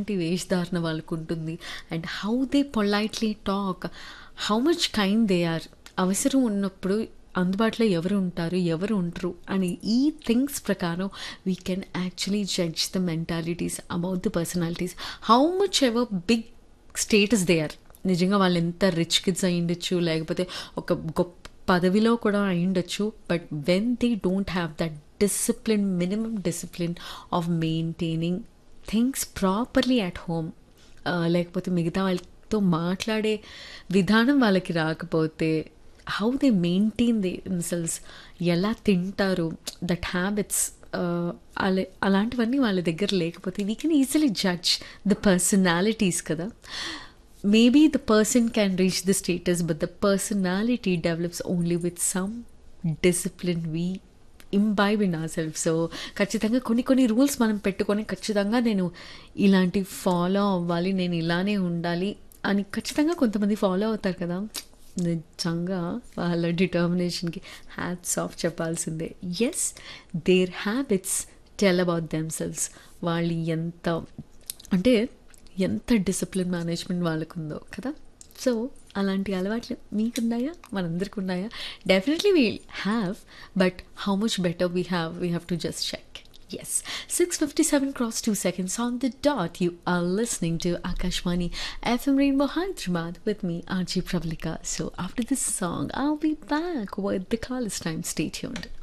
ఎలాంటి వేషధారణ వాళ్ళకు ఉంటుంది and how they politely talk how much kind they are అవసరం ఉన్నప్పుడు అందుబాటులో ఎవరు ఉంటారు ఎవరు ఉండరు అని ఈ థింగ్స్ ప్రకారం we can actually judge the mentalities about the personalities how much ever big status they are నిజంగా వాళ్ళు ఎంత రిచ్ కిడ్స్ అయి ఉండొచ్చు లేకపోతే ఒక గొప్ప పదవిలో కూడా అయి ఉండొచ్చు but when they don't have that discipline minimum discipline of maintaining things properly at home లేకపోతే మిగతా వాళ్ళతో మాట్లాడే విధానం వాళ్ళకి రాకపోతే హౌ దే మెయింటైన్ దే దిమ్సెల్స్ ఎలా తింటారు దట్ హ్యాబిట్స్ అలా అలాంటివన్నీ వాళ్ళ దగ్గర లేకపోతే we can easily judge the personalities కదా maybe the person can reach the status but the personality develops only with some discipline we imbibe in our self so ఖచ్చితంగా కొన్ని కొన్ని రూల్స్ మనం పెట్టుకొని ఖచ్చితంగా నేను ఇలాంటి ఫాలో అవ్వాలి నేను ఇలానే ఉండాలి అని ఖచ్చితంగా కొంతమంది ఫాలో అవుతారు కదా నిజంగా వాళ్ళ డిటర్మినేషన్కి హ్యాట్స్ ఆఫ్ చెప్పాల్సిందే yes their habits tell about themselves వాళ్ళు ఎంత అంటే ఎంత డిసిప్లిన్ మేనేజ్మెంట్ వాళ్ళకు ఉందో కదా సో అలాంటి అలవాట్లు మీకున్నాయా మనందరికి ఉన్నాయా definitely we have but how much better we have we have to just check Yes, 657 cross 2 seconds on the dot. You are listening to Akashwani FM Rainbow Hyderabad with me, RG Pravalika. So after this song, I'll be back with the callers time. Stay tuned.